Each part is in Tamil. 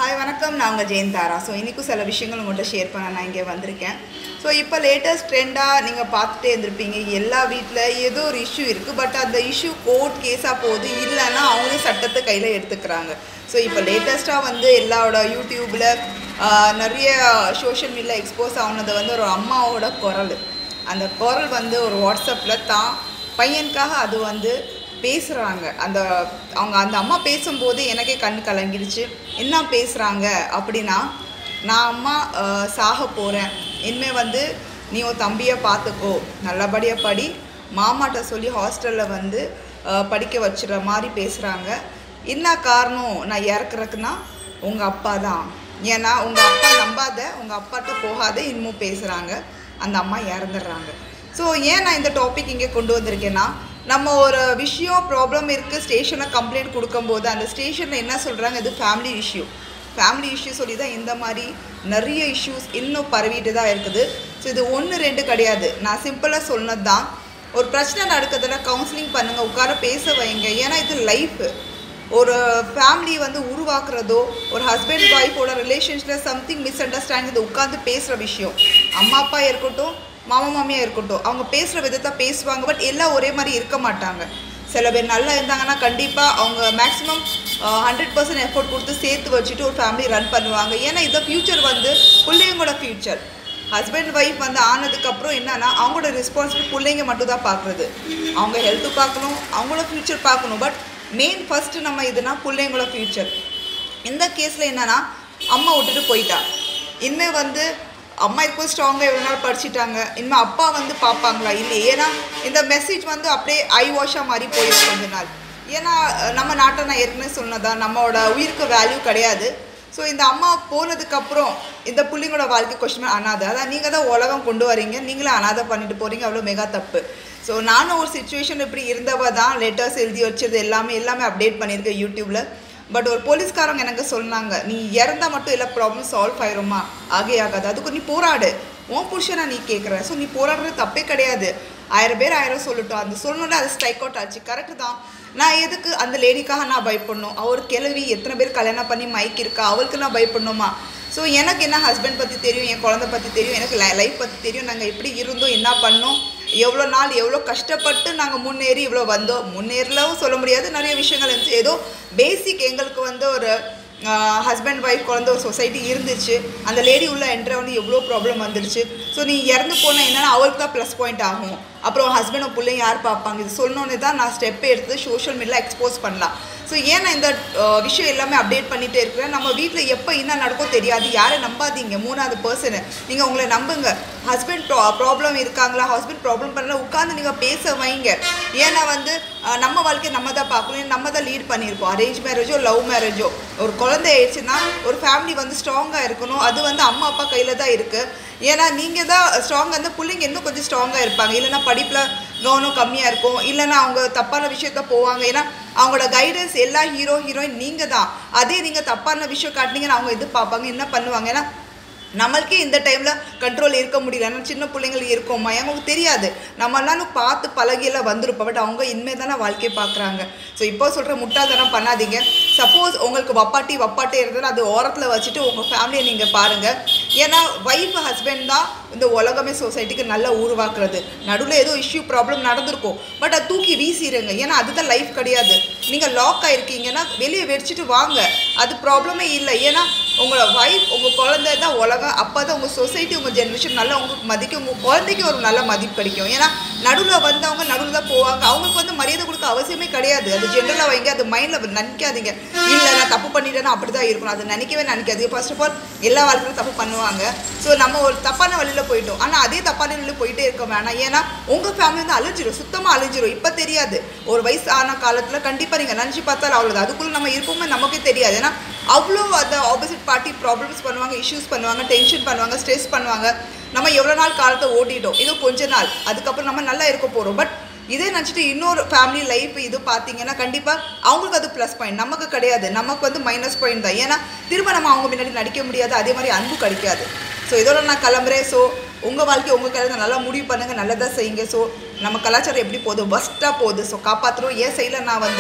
ஹாய் வணக்கம் நான் உங்கள் ஜெயந்தாரா ஸோ இன்றைக்கும் சில விஷயங்கள் உங்கள்கிட்ட ஷேர் பண்ண நான் இங்கே வந்திருக்கேன் ஸோ இப்போ லேட்டஸ்ட் ட்ரெண்டாக நீங்கள் பார்த்துட்டே இருந்திருப்பீங்க எல்லா வீட்டில் ஏதோ ஒரு இஷ்யூ இருக்குது பட் அந்த இஷ்யூ கோர்ட் கேஸாக போகுது இல்லைன்னா அவங்களே சட்டத்தை கையில் எடுத்துக்கிறாங்க ஸோ இப்போ லேட்டஸ்ட்டாக வந்து எல்லாரோட யூடியூப்பில் நிறைய சோஷியல் மீடியா எக்ஸ்போஸ் ஆனது வந்து ஒரு அம்மாவோட குரல் அந்த குரல் வந்து ஒரு வாட்ஸ்அப்பில் தான் பையனுக்காக அது வந்து பேசுகிறாங்க அந்த அவங்க அந்த அம்மா பேசும்போது எனக்கே கண் கலங்கிடுச்சு என்ன பேசுகிறாங்க அப்படின்னா நான் அம்மா அஹ், சாக போகிறேன் இனிமேல் வந்து நீ உன் தம்பியை பார்த்துக்கோ நல்லபடியாக படி மாமாட்ட சொல்லி ஹாஸ்டலில் வந்து அஹ், படிக்க வச்சுற மாதிரி பேசுகிறாங்க என்ன காரணம் நான் இறக்குறதுக்குன்னா உங்கள் அப்பா தான் ஏன்னா உங்கள் அப்பா நம்பாத உங்கள் அப்பாட்ட போகாத இன்னமும் பேசுகிறாங்க அந்த அம்மா இறந்துடுறாங்க ஸோ ஏன் நான் இந்த டாபிக் இங்கே கொண்டு வந்திருக்கேன்னா நம்ம ஒரு விஷயம் ப்ராப்ளம் இருக்குது ஸ்டேஷனில் கம்ப்ளைண்ட் கொடுக்கும்போது அந்த ஸ்டேஷனில் என்ன சொல்கிறாங்க இது ஃபேமிலி இஷ்யூ ஃபேமிலி இஷ்யூ சொல்லி தான் இந்த மாதிரி நிறைய இஷ்யூஸ் இன்னும் பரவிட்டு தான் இருக்குது ஸோ இது ஒன்று ரெண்டு கிடையாது நான் சிம்பிளாக சொன்னது தான் ஒரு பிரச்சனை நடக்குதுன்னா கவுன்சிலிங் பண்ணுங்கள் உட்கார பேச வைங்க ஏன்னா இது லைஃப் ஒரு ஃபேமிலி வந்து உருவாக்குறதோ ஒரு ஹஸ்பண்ட் ஒய்ஃபோட ரிலேஷன்ஷிப்பில் சம்திங் மிஸ் அண்டர்ஸ்டாண்டிங் இது உட்காந்து பேசுகிற விஷயம் அம்மா அப்பா இருக்கட்டும் மாமா மாமியாக இருக்கட்டும் அவங்க பேசுகிற விதத்தை பேசுவாங்க பட் எல்லாம் ஒரே மாதிரி இருக்க மாட்டாங்க சில பேர் நல்லா இருந்தாங்கன்னா கண்டிப்பாக அவங்க மேக்ஸிமம் ஹண்ட்ரட் பர்சன்ட் எஃபோர்ட் கொடுத்து சேர்த்து வச்சுட்டு ஒரு ஃபேமிலி ரன் பண்ணுவாங்க ஏன்னா இந்த ஃப்யூச்சர் வந்து பிள்ளைங்களோட ஃப்யூச்சர் ஹஸ்பண்ட் ஒய்ஃப் வந்து ஆனதுக்கப்புறம் என்னன்னா அவங்களோட ரெஸ்பான்சிபிள் பிள்ளைங்க மட்டும் தான் பார்க்குறது அவங்க ஹெல்த்து பார்க்கணும் அவங்களோட ஃப்யூச்சர் பார்க்கணும் பட் மெயின் ஃபஸ்ட்டு நம்ம இதுனா பிள்ளைங்களோட ஃப்யூச்சர் இந்த கேஸில் என்னன்னா அம்மா விட்டுட்டு போயிட்டா இனிமேல் வந்து அம்மா இப்போ ஸ்ட்ராங்காக எவ்வளோ நாள் படிச்சிட்டாங்க இனிமேல் அப்பா வந்து பார்ப்பாங்களா இல்லை ஏன்னா இந்த மெசேஜ் வந்து அப்படியே ஐ வாஷாக மாதிரி போயிடும் கொஞ்ச நாள் ஏன்னா அஹ், நம்ம நாட்டை நான் ஏற்கனவே சொன்னதா நம்மளோட உயிருக்கு வேல்யூ கிடையாது ஸோ இந்த அம்மா போனதுக்கப்புறம் இந்த புள்ளிங்களோட வாழ்க்கை கொஸ்டின் அனாதை அதான் நீங்கள் தான் உலகம் கொண்டு வரீங்க நீங்களே அனாதை பண்ணிட்டு போகிறீங்க அவ்வளோ மெகா தப்பு ஸோ நானும் ஒரு சுச்சுவேஷன் இப்படி இருந்தவ தான் லெட்டர்ஸ் எழுதி வச்சது எல்லாமே எல்லாமே அப்டேட் பண்ணியிருக்கேன் யூடியூப்பில் பட் ஒரு போலீஸ்காரங்க எனக்கு சொன்னாங்க நீ இறந்தா மட்டும் எல்லா ப்ராப்ளம் சால்வ் ஆயிருமா ஆகே ஆகாது அதுக்கு நீ போராடு உன் புருஷனை நீ கேட்குற ஸோ நீ போராடுறது தப்பே கிடையாது ஆயிரம் பேர் ஆயிரம் சொல்லட்டும் அந்த சொல்லணும்ல அது ஸ்ட்ரைக் அவுட் ஆச்சு கரெக்டு தான் நான் எதுக்கு அந்த லேடிக்காக நான் பயப்படணும் அவர் கிளவி எத்தனை பேர் கல்யாணம் பண்ணி மைக் இருக்கா அவளுக்கு நான் பயப்படணுமா ஸோ எனக்கு என்ன ஹஸ்பண்ட் பற்றி தெரியும் என் குழந்தை பற்றி தெரியும் எனக்கு லைஃப் பற்றி தெரியும் நாங்கள் எப்படி இருந்தோம் என்ன பண்ணோம் எவ்வளோ நாள் எவ்வளோ கஷ்டப்பட்டு நாங்கள் முன்னேறி இவ்வளோ வந்தோம் முன்னேறலவும் சொல்ல முடியாது நிறைய விஷயங்கள் இருந்துச்சு ஏதோ பேசிக் எங்களுக்கு வந்து ஒரு ஹஸ்பண்ட் ஒய்ஃப் குழந்த ஒரு சொசைட்டி இருந்துச்சு அந்த லேடி உள்ள என்ட்ர வந்து எவ்வளோ ப்ராப்ளம் வந்துடுச்சு ஸோ நீ இறந்து போனால் என்னன்னா அவளுக்கு தான் ப்ளஸ் பாயிண்ட் ஆகும் அப்புறம் ஹஸ்பண்ட் பிள்ளைங்க யார் பார்ப்பாங்க இது சொன்னோன்னே தான் நான் ஸ்டெப் எடுத்து சோஷியல் மீடியா எக்ஸ்போஸ் பண்ணலாம் ஸோ ஏன் நான் இந்த அஹ், விஷயம் எல்லாமே அப்டேட் பண்ணிகிட்டே இருக்கிறேன் நம்ம வீட்டில் எப்போ என்ன நடக்கும் தெரியாது யாரை நம்பாதீங்க மூணாவது பர்சனு நீங்கள் உங்களை நம்புங்க ஹஸ்பண்ட் ப்ரா ப்ராப்ளம் இருக்காங்களா ஹஸ்பண்ட் ப்ராப்ளம் பண்ணல உட்காந்து நீங்கள் பேச வைங்க ஏன்னா வந்து அஹ், நம்ம வாழ்க்கையை நம்ம தான் பார்க்கணும் நம்ம தான் லீட் பண்ணியிருப்போம் அரேஞ்ச் மேரேஜோ லவ் மேரேஜோ ஒரு குழந்தை ஆயிடுச்சுன்னா ஒரு ஃபேமிலி வந்து ஸ்ட்ராங்காக இருக்கணும் அது வந்து அம்மா அப்பா கையில் தான் இருக்குது ஏன்னா நீங்கள் தான் ஸ்ட்ராங்காக இருந்தால் பிள்ளைங்க இன்னும் கொஞ்சம் ஸ்ட்ராங்காக இருப்பாங்க இல்லைன்னா படிப்பில் கவனம் கம்மியாக இருக்கும் இல்லைன்னா அவங்க தப்பான விஷயத்த போவாங்க ஏன்னா அவங்களோட கைடன்ஸ் எல்லா ஹீரோ ஹீரோயின் நீங்கள் தான் அதே நீங்கள் தப்பான விஷயம் காட்டினீங்கன்னா அவங்க எதிர்பார்ப்பாங்க என்ன பண்ணுவாங்க ஏன்னா நம்மளுக்கே இந்த டைமில் கண்ட்ரோல் இருக்க முடியல ஏன்னா சின்ன பிள்ளைங்கள் இருக்கோமா அவங்களுக்கு தெரியாது நம்ம எல்லாரும் பார்த்து பழகியெல்லாம் வந்திருப்போம் பட் அவங்க இனிமே தானே வாழ்க்கையை பார்க்குறாங்க ஸோ இப்போ சொல்கிற முட்டாள்தனம் பண்ணாதீங்க சப்போஸ் உங்களுக்கு வப்பாட்டி வப்பாட்டே இருந்தால் அது ஓரத்தில் வச்சுட்டு உங்கள் ஃபேமிலியை நீங்கள் பாருங்கள் ஏன்னா ஒய்ஃப் ஹஸ்பண்ட் தான் இந்த உலகமே சொசைட்டிக்கு நல்லா உருவாக்குறது நடுவில் ஏதோ இஷ்யூ ப்ராப்ளம் நடந்திருக்கும் பட் அதை தூக்கி வீசிடுங்க ஏன்னா அதுதான் லைஃப் கிடையாது நீங்கள் லாக் ஆயிருக்கீங்கன்னா வெளியே வெடிச்சிட்டு வாங்க அது ப்ராப்ளமே இல்லை ஏன்னா உங்களோட ஒய்ஃப் உங்கள் குழந்தை தான் உலகம் அப்போ தான் உங்கள் சொசைட்டி உங்கள் ஜென்ரேஷன் நல்லா உங்களுக்கு மதிக்கும் உங்கள் குழந்தைக்கு ஒரு நல்ல மதிப்பு கிடைக்கும் ஏன்னா நடுவில் வந்தவங்க நடுவில் தான் போவாங்க அவங்களுக்கு வந்து மரியாதை கொடுக்க அவசியமே கிடையாது அது ஜென்ரலாக வைங்க அது மைண்டில் நினைக்காதீங்க இல்லை நான் தப்பு பண்ணிட்டேன்னா அப்படி தான் இருக்கணும் அது நினைக்கவே நினைக்காது ஃபர்ஸ்ட் ஆஃப் ஆல் எல்லா வாழ்க்கையிலும் தப்பு பண்ணுவாங்க ஸோ நம்ம ஒரு தப்பான வழியில் போயிட்டோம் ஆனால் அதே தப்பான வழியில் போயிட்டே இருக்க வேணாம் ஏன்னா உங்கள் ஃபேமிலி வந்து அழிஞ்சிரும் சுத்தமாக அழிஞ்சிரும் இப்போ தெரியாது ஒரு வயசு ஆன காலத்தில் கண்டிப்பாக நீங்கள் நினச்சி பார்த்தாலும் அவ்வளோதான் அதுக்குள்ளே நம்ம இருப்போமே நமக்கே தெரியாது ஏன்னா அவ்வளோ அந்த ஆப்போசிட் பார்ட்டி ப்ராப்ளம்ஸ் பண்ணுவாங்க இஷ்யூஸ் பண்ணுவாங்க டென்ஷன் பண்ணுவாங்க ஸ்ட்ரெஸ் பண்ணுவாங்க நம்ம எவ்வளோ நாள் காலத்தை ஓட்டிட்டோம் இது கொஞ்ச நாள் அதுக்கப்புறம் நம்ம நல்லா இருக்க போகிறோம் பட் இதே நினச்சிட்டு இன்னொரு ஃபேமிலி லைஃப் இது பார்த்தீங்கன்னா கண்டிப்பாக அவங்களுக்கு அது ப்ளஸ் பாயிண்ட் நமக்கு கிடையாது நமக்கு வந்து மைனஸ் பாயிண்ட் தான் ஏன்னா திரும்ப நம்ம அவங்க முன்னாடி நடிக்க முடியாது அதே மாதிரி அன்பு கிடைக்காது ஸோ இதோட நான் கிளம்புறேன் ஸோ உங்கள் வாழ்க்கை உங்கள் கையில் நல்லா முடிவு பண்ணுங்கள் நல்லதாக செய்யுங்க ஸோ நம்ம கலாச்சாரம் எப்படி போகுது ஒஸ்ட்டாக போகுது ஸோ காப்பாற்றுறோம் என் சைடில் நான் வந்து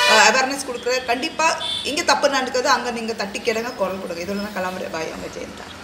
அவேர்னஸ் கொடுக்குற கண்டிப்பாக இங்கே தப்பு நடக்குது அங்கே நீங்கள் தட்டி கேளுங்க குரல் கொடுங்க இதெல்லாம் நான் கிளம்புறேன் பாய் அவங்க ஜெயந்தா